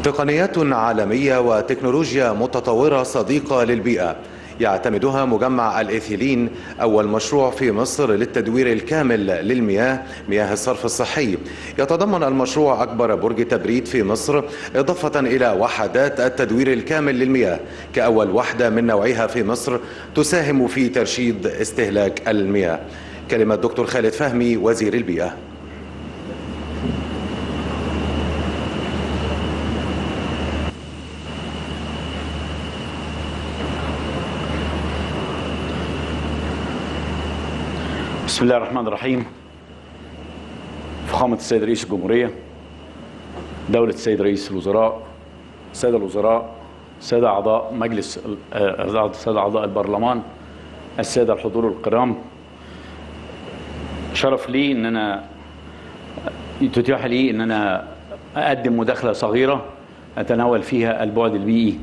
تقنيات عالمية وتكنولوجيا متطورة صديقة للبيئة يعتمدها مجمع الإيثيلين أول مشروع في مصر للتدوير الكامل للمياه مياه الصرف الصحي يتضمن المشروع أكبر برج تبريد في مصر إضافة إلى وحدات التدوير الكامل للمياه كأول وحدة من نوعها في مصر تساهم في ترشيد استهلاك المياه كلمة دكتور خالد فهمي وزير البيئة بسم الله الرحمن الرحيم فخامة السيد رئيس الجمهورية دولة السيد رئيس الوزراء السادة الوزراء السادة أعضاء مجلس آه، السادة أعضاء البرلمان السادة الحضور الكرام شرف لي إن أنا تتيح لي إن أنا أقدم مداخلة صغيرة أتناول فيها البعد البيئي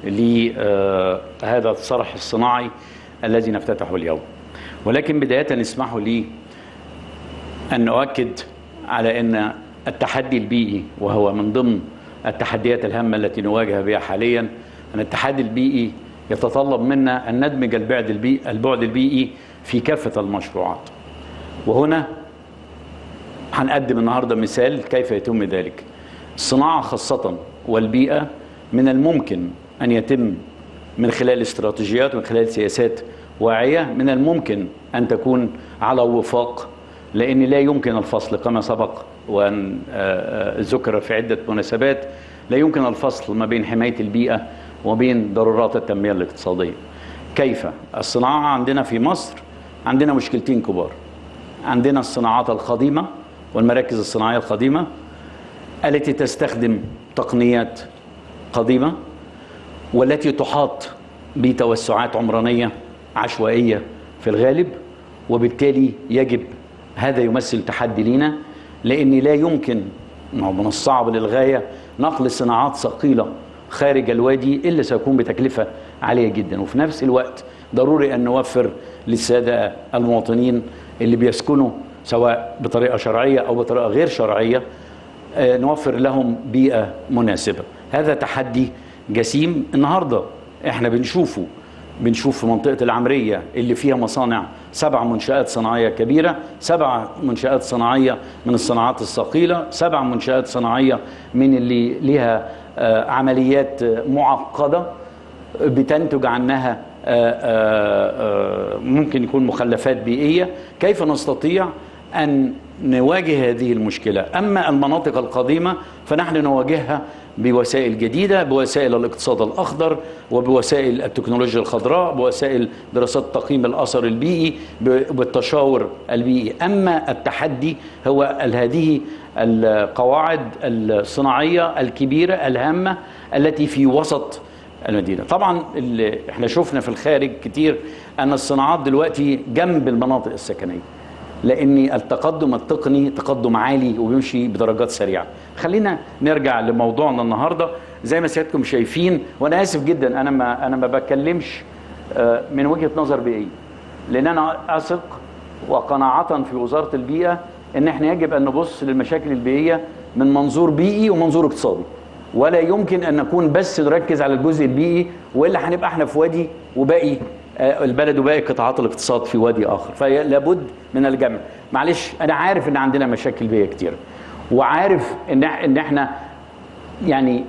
لهذا الصرح الصناعي الذي نفتتحه اليوم ولكن بداية اسمحوا لي أن أؤكد على أن التحدي البيئي وهو من ضمن التحديات الهامة التي نواجه بها حاليا أن التحدي البيئي يتطلب منا أن ندمج البعد البيئي, البعد البيئي في كافة المشروعات وهنا هنقدم النهاردة مثال كيف يتم ذلك الصناعة خاصة والبيئة من الممكن أن يتم من خلال استراتيجيات ومن خلال سياسات واعية من الممكن أن تكون على وفاق لأن لا يمكن الفصل كما سبق وأن ذكر في عدة مناسبات لا يمكن الفصل ما بين حماية البيئة وبين ضرورات التنمية الاقتصادية كيف؟ الصناعة عندنا في مصر عندنا مشكلتين كبار عندنا الصناعات القديمة والمراكز الصناعية القديمة التي تستخدم تقنيات قديمة والتي تحاط بتوسعات عمرانية عشوائية في الغالب وبالتالي يجب هذا يمثل تحدي لنا لأن لا يمكن من الصعب للغاية نقل صناعات ثقيلة خارج الوادي إلا سيكون بتكلفة عالية جدا وفي نفس الوقت ضروري أن نوفر للسادة المواطنين اللي بيسكنوا سواء بطريقة شرعية أو بطريقة غير شرعية نوفر لهم بيئة مناسبة هذا تحدي جسيم النهاردة احنا بنشوفه بنشوف في منطقة العمرية اللي فيها مصانع سبع منشآت صناعية كبيرة سبع منشآت صناعية من الصناعات الثقيلة سبع منشآت صناعية من اللي لها عمليات معقدة بتنتج عنها ممكن يكون مخلفات بيئية كيف نستطيع أن نواجه هذه المشكلة أما المناطق القديمة فنحن نواجهها بوسائل جديدة بوسائل الاقتصاد الأخضر وبوسائل التكنولوجيا الخضراء بوسائل دراسات تقييم الأثر البيئي بالتشاور البيئي أما التحدي هو هذه القواعد الصناعية الكبيرة الهامة التي في وسط المدينة طبعا اللي احنا شفنا في الخارج كتير أن الصناعات دلوقتي جنب المناطق السكنية لان التقدم التقني تقدم عالي وبيمشي بدرجات سريعه خلينا نرجع لموضوعنا النهارده زي ما سيادتكم شايفين وانا اسف جدا انا ما انا ما بتكلمش من وجهه نظر بيئيه لان انا اثق وقناعه في وزاره البيئه ان احنا يجب ان نبص للمشاكل البيئيه من منظور بيئي ومنظور اقتصادي ولا يمكن ان نكون بس نركز على الجزء البيئي والا هنبقى احنا في وادي وباقي البلد وباقي قطاعات الاقتصاد في وادي اخر فلابد من الجمع معلش انا عارف ان عندنا مشاكل بيئيه كتير وعارف ان ان احنا يعني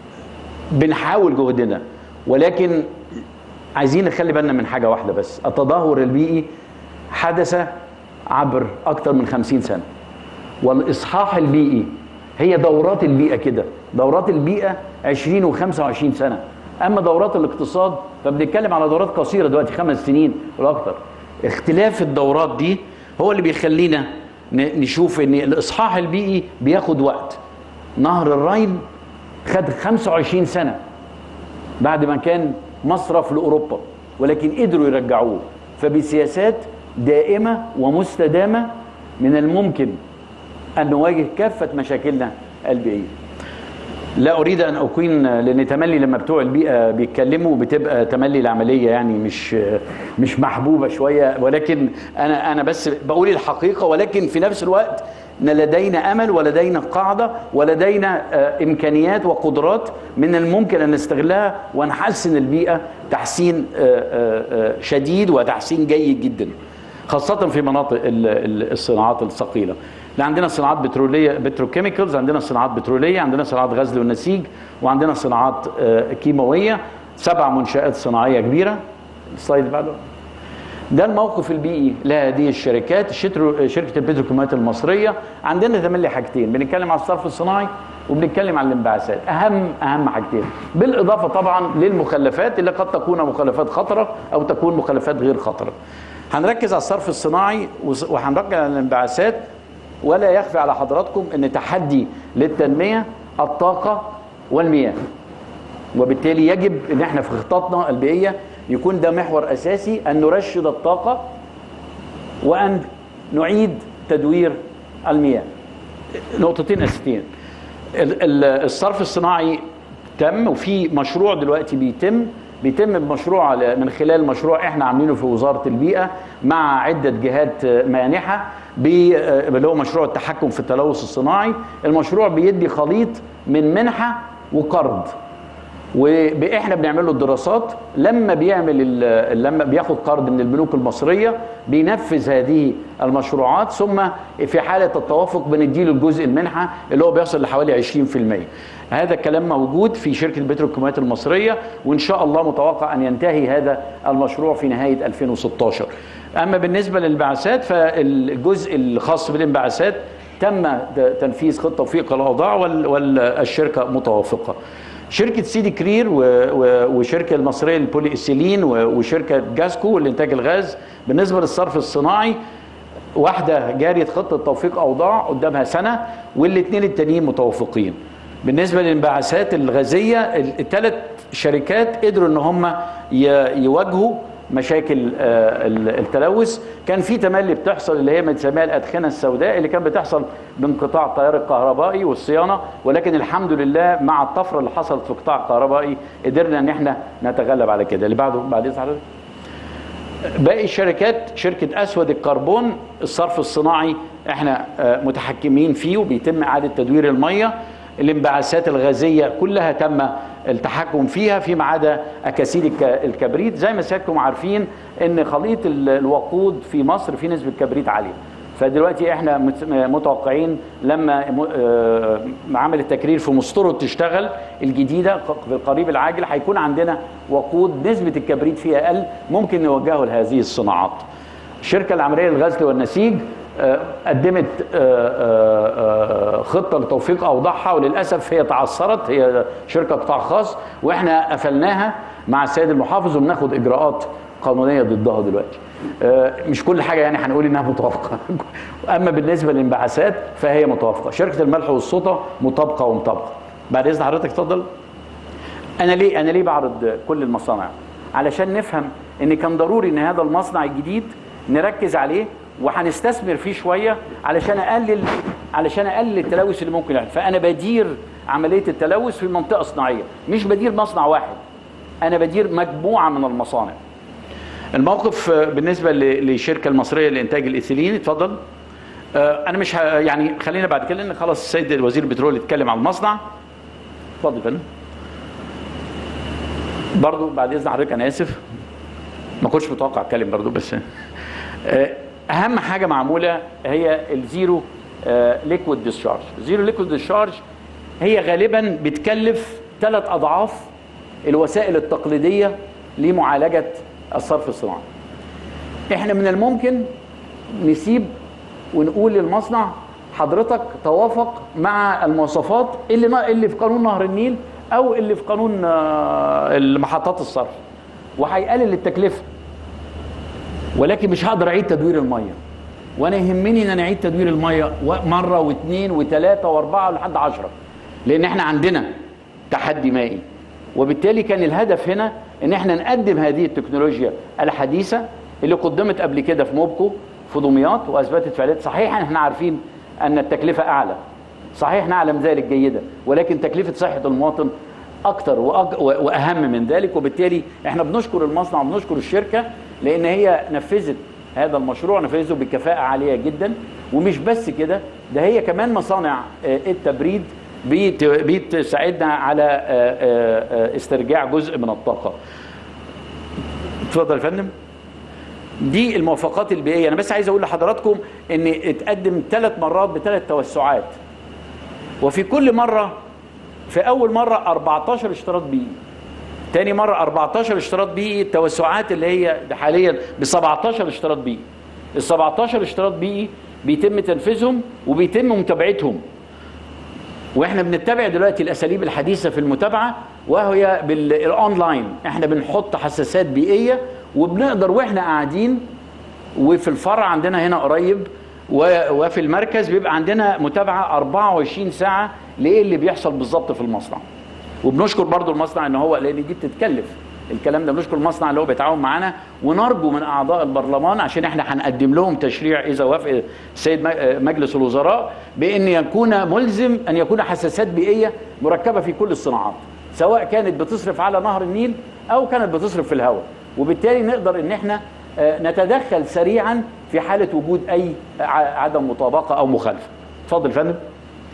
بنحاول جهدنا ولكن عايزين نخلي بالنا من حاجه واحده بس التدهور البيئي حدث عبر اكثر من خمسين سنه والاصحاح البيئي هي دورات البيئه كده دورات البيئه 20 و25 سنه اما دورات الاقتصاد فبنتكلم على دورات قصيره دلوقتي خمس سنين ولا اكتر اختلاف الدورات دي هو اللي بيخلينا نشوف ان الاصحاح البيئي بياخد وقت نهر الراين خد 25 سنه بعد ما كان مصرف لاوروبا ولكن قدروا يرجعوه فبسياسات دائمه ومستدامه من الممكن ان نواجه كافه مشاكلنا البيئيه لا اريد ان اكون لان تملي لما بتوع البيئه بيتكلموا بتبقى تملي العمليه يعني مش مش محبوبه شويه ولكن انا انا بس بقول الحقيقه ولكن في نفس الوقت لدينا امل ولدينا قاعده ولدينا آه، امكانيات وقدرات من الممكن ان نستغلها ونحسن البيئه تحسين آه، آه، آه، شديد وتحسين جيد جدا خاصه في مناطق ال- ال- الصناعات الثقيله لا عندنا صناعات بتروليه بتروكيميكالز عندنا صناعات بتروليه عندنا صناعات غزل والنسيج وعندنا صناعات آه، كيماويه سبع منشات صناعيه كبيره السلايد اللي بعده ده الموقف البيئي لهذه الشركات الشترو- شركه البتروكيماويات المصريه عندنا تملي حاجتين بنتكلم على الصرف الصناعي وبنتكلم على الانبعاثات اهم اهم حاجتين بالاضافه طبعا للمخلفات اللي قد تكون مخلفات خطره او تكون مخلفات غير خطره هنركز على الصرف الصناعي وس- وهنركز على الانبعاثات ولا يخفى على حضراتكم ان تحدي للتنميه الطاقه والمياه وبالتالي يجب ان احنا في خططنا البيئيه يكون ده محور اساسي ان نرشد الطاقه وان نعيد تدوير المياه نقطتين اساسيتين ال- ال- الصرف الصناعي تم وفي مشروع دلوقتي بيتم بيتم بمشروع على- من خلال مشروع احنا عاملينه في وزاره البيئه مع عده جهات مانحه بي- اللي هو مشروع التحكم في التلوث الصناعي المشروع بيدي خليط من منحه وقرض واحنا بنعمل له الدراسات لما بيعمل ال- لما بياخد قرض من البنوك المصريه بينفذ هذه المشروعات ثم في حاله التوافق بنديله الجزء المنحه اللي هو بيصل لحوالي 20% هذا الكلام موجود في شركه البتروكيماويات المصريه وان شاء الله متوقع ان ينتهي هذا المشروع في نهايه 2016 اما بالنسبه للانبعاثات فالجزء الخاص بالانبعاثات تم تنفيذ خطه توفيق الاوضاع وال- والشركه متوافقه شركه سيدي كرير و- و- وشركه المصريه للبولي اسيلين و- وشركه جاسكو لانتاج الغاز بالنسبه للصرف الصناعي واحده جاريه خطه توفيق اوضاع قدامها سنه والاثنين التانيين متوافقين بالنسبه للانبعاثات الغازيه الثلاث شركات قدروا ان هم ي- يواجهوا مشاكل آه، ال- التلوث كان في تملي بتحصل اللي هي بنسميها الادخنه السوداء اللي كانت بتحصل بانقطاع التيار الكهربائي والصيانه ولكن الحمد لله مع الطفره اللي حصلت في القطاع الكهربائي قدرنا ان احنا نتغلب على كده اللي بعده بعد اذن حضرتك باقي الشركات شركة أسود الكربون الصرف الصناعي احنا آه، متحكمين فيه وبيتم إعادة تدوير المية الانبعاثات الغازية كلها تم التحكم فيها فيما عدا أكاسيد الك- الكبريت زي ما سيادتكم عارفين إن خليط ال- الوقود في مصر في نسبة كبريت عالية فدلوقتي احنا مت- متوقعين لما م- آه، معامل التكرير في مسترد تشتغل الجديده ق- في القريب العاجل هيكون عندنا وقود نسبه الكبريت فيها اقل ممكن نوجهه لهذه الصناعات. الشركه العمليه للغزل والنسيج آه، قدمت آه، آه، آه، خطه لتوفيق اوضاعها وللاسف هي تعثرت هي شركه قطاع خاص واحنا قفلناها مع السيد المحافظ وبناخد اجراءات قانونيه ضدها دلوقتي. آه، مش كل حاجه يعني هنقول انها متوافقه اما بالنسبه للانبعاثات فهي متوافقه شركه الملح والصودا مطابقه ومطابقه بعد اذن حضرتك اتفضل انا ليه انا ليه بعرض كل المصانع علشان نفهم ان كان ضروري ان هذا المصنع الجديد نركز عليه وهنستثمر فيه شويه علشان اقلل علشان اقلل التلوث اللي ممكن يحصل فانا بدير عمليه التلوث في منطقه صناعيه مش بدير مصنع واحد انا بدير مجموعه من المصانع الموقف آه، بالنسبه ل- للشركه المصريه لانتاج الايثيلين اتفضل آه، انا مش ه... يعني خلينا بعد كده لان خلاص السيد وزير البترول اتكلم عن المصنع اتفضل يا فندم برضو بعد اذن حضرتك انا اسف ما كنتش متوقع اتكلم برضو بس آه، اهم حاجه معموله هي الزيرو ليكويد ديسشارج زيرو ليكويد ديسشارج هي غالبا بتكلف ثلاث اضعاف الوسائل التقليديه لمعالجه الصرف الصناعي احنا من الممكن نسيب ونقول للمصنع حضرتك توافق مع المواصفات اللي نا- اللي في قانون نهر النيل او اللي في قانون آه، المحطات الصرف وهيقلل التكلفه ولكن مش هقدر اعيد تدوير الميه وانا يهمني ان انا اعيد تدوير الميه و- مره واثنين وثلاثه واربعه لحد عشرة لان احنا عندنا تحدي مائي وبالتالي كان الهدف هنا ان احنا نقدم هذه التكنولوجيا الحديثه اللي قدمت قبل كده في موبكو في دمياط واثبتت فعاليات صحيح احنا عارفين ان التكلفه اعلى صحيح نعلم ذلك جيدا ولكن تكلفه صحه المواطن اكتر وأج... و- واهم من ذلك وبالتالي احنا بنشكر المصنع وبنشكر الشركه لان هي نفذت هذا المشروع نفذه بكفاءه عاليه جدا ومش بس كده ده هي كمان مصانع آه، التبريد بت- بتساعدنا على آه، آه، آه، استرجاع جزء من الطاقه اتفضل يا فندم دي الموافقات البيئيه انا بس عايز اقول لحضراتكم ان اتقدم ثلاث مرات بثلاث توسعات وفي كل مره في اول مره 14 اشتراط بيئي تاني مره 14 اشتراط بيئي التوسعات اللي هي حاليا ب 17 اشتراط بيئي ال 17 اشتراط بيئي بيتم تنفيذهم وبيتم متابعتهم واحنا بنتبع دلوقتي الاساليب الحديثه في المتابعه وهي بالاونلاين احنا بنحط حساسات بيئيه وبنقدر واحنا قاعدين وفي الفرع عندنا هنا قريب و- وفي المركز بيبقى عندنا متابعه 24 ساعه لايه اللي بيحصل بالظبط في المصنع وبنشكر برضو المصنع ان هو لان دي بتتكلف الكلام ده بنشكر المصنع اللي هو بيتعاون معانا ونرجو من اعضاء البرلمان عشان احنا هنقدم لهم تشريع اذا وافق السيد م- مجلس الوزراء بان يكون ملزم ان يكون حساسات بيئيه مركبه في كل الصناعات سواء كانت بتصرف على نهر النيل او كانت بتصرف في الهواء وبالتالي نقدر ان احنا آه، نتدخل سريعا في حاله وجود اي ع- عدم مطابقه او مخالفه اتفضل يا فندم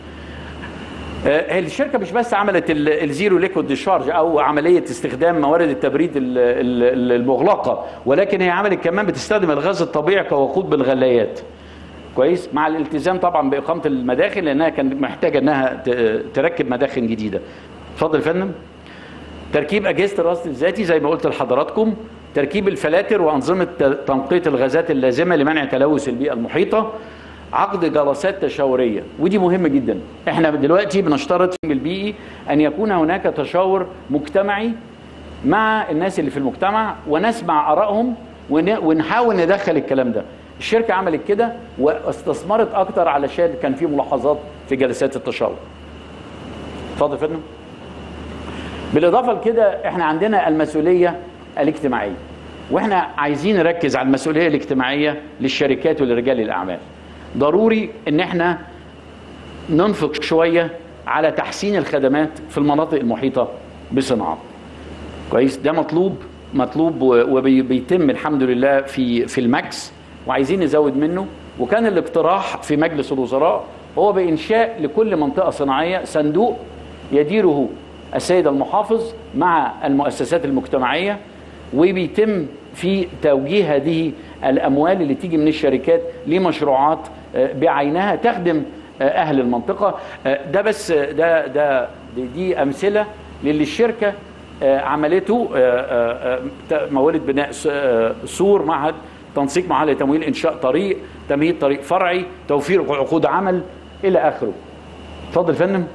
آه، الشركه مش بس عملت ال- الزيرو ليكويد ديشارج او عمليه استخدام موارد التبريد ال- ال- المغلقه ولكن هي عملت كمان بتستخدم الغاز الطبيعي كوقود بالغلايات كويس مع الالتزام طبعا باقامه المداخل لانها كانت محتاجه انها ت- تركب مداخن جديده اتفضل يا فندم تركيب اجهزه الرصد الذاتي زي ما قلت لحضراتكم تركيب الفلاتر وانظمه ت- تنقيه الغازات اللازمه لمنع تلوث البيئه المحيطه عقد جلسات تشاوريه ودي مهمه جدا احنا دلوقتي بنشترط في البيئي ان يكون هناك تشاور مجتمعي مع الناس اللي في المجتمع ونسمع ارائهم ون- ونحاول ندخل الكلام ده الشركه عملت كده واستثمرت اكتر علشان كان في ملاحظات في جلسات التشاور اتفضل يا فندم بالاضافه لكده احنا عندنا المسؤوليه الاجتماعيه واحنا عايزين نركز على المسؤوليه الاجتماعيه للشركات ولرجال الاعمال ضروري ان احنا ننفق شويه على تحسين الخدمات في المناطق المحيطه بصناعه كويس ده مطلوب مطلوب وبيتم الحمد لله في في الماكس وعايزين نزود منه وكان الاقتراح في مجلس الوزراء هو بانشاء لكل منطقه صناعيه صندوق يديره السيد المحافظ مع المؤسسات المجتمعيه وبيتم في توجيه هذه الاموال اللي تيجي من الشركات لمشروعات آه، بعينها تخدم آه، اهل المنطقه آه، ده بس آه، ده ده دي- دي امثله للي الشركه آه، عملته آه، آه، آه، ت- موالد بناء س- آه، سور معهد تنسيق معهد لتمويل انشاء طريق تمهيد طريق فرعي توفير عقود عمل الى اخره اتفضل يا فندم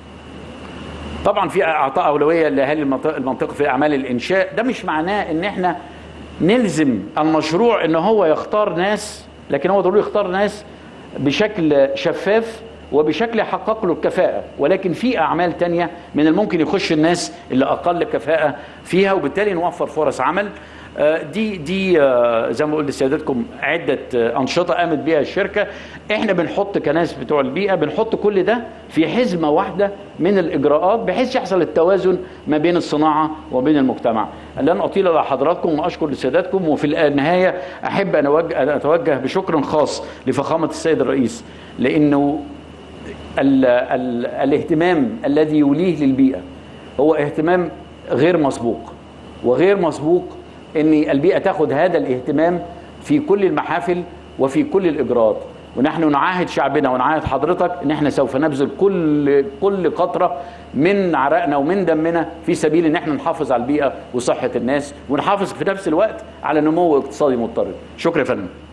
طبعا في اعطاء اولويه لاهالي المنطقه المنطقه في اعمال الانشاء ده مش معناه ان احنا نلزم المشروع ان هو يختار ناس لكن هو ضروري يختار ناس بشكل شفاف وبشكل يحقق له الكفاءة ولكن في أعمال تانية من الممكن يخش الناس اللي أقل كفاءة فيها وبالتالي نوفر فرص عمل آه، دي دي آه، زي ما قلت لسيادتكم عدة آه، أنشطة قامت بها الشركة احنا بنحط كناس بتوع البيئة بنحط كل ده في حزمة واحدة من الإجراءات بحيث يحصل التوازن ما بين الصناعة وبين المجتمع لن أطيل على حضراتكم وأشكر لسيادتكم وفي النهاية أحب أن أوجه- أن أتوجه بشكر خاص لفخامة السيد الرئيس لأنه ال ال الاهتمام الذي يوليه للبيئة هو اهتمام غير مسبوق وغير مسبوق ان البيئة تاخد هذا الاهتمام في كل المحافل وفي كل الاجراءات ونحن نعاهد شعبنا ونعاهد حضرتك ان احنا سوف نبذل كل كل قطره من عرقنا ومن دمنا في سبيل ان احنا نحافظ على البيئه وصحه الناس ونحافظ في نفس الوقت على نمو اقتصادي مضطرد شكرا يا فندم